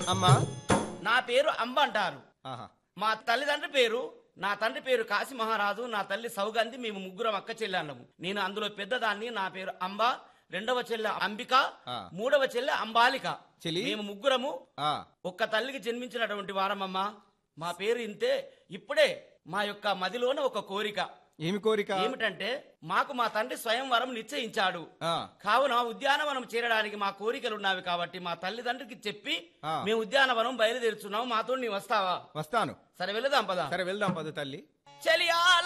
అమ్మా నా పేరు అంబ అంటారు ఆహా మా తల్లిదండ్రి పేరు నా తండ్రి పేరు కాశీ మహారాజు నా తల్లి సౌగంధి మేము ముగ్గురం అక్క చెల్లెళ్ళము నేను అందులో పెద్దదాన్ని నా పేరు అంబ రెండవ చెల్లె అంబిక ఆ. మూడవ చెల్లె అంబాలిక చెలి? మేము ముగ్గురము ఆ ఒక్క తల్లికి జన్మించినటువంటి వారమమ్మా మా పేరు ఇంతే ఇప్పుడే మా యొక్క మదిలోన ఒక కోరిక ఏమి కోరిక ఏమిటంటే మాకు మా తండ్రి స్వయంవరం నిశ్చయించాడు ఆ కావున ఉద్యానవనం చేరడానికి మా కోరికలు ఉన్నవి కాబట్టి మా తల్లిదండ్రికి చెప్పి ఆ. మేము ఉద్యానవనం బయలుదేరుచున్నాము మాతో నీ వస్తావా వస్తాను సరే వెళదాం పదా సరే వెళ్దాం పద తల్లి చలియా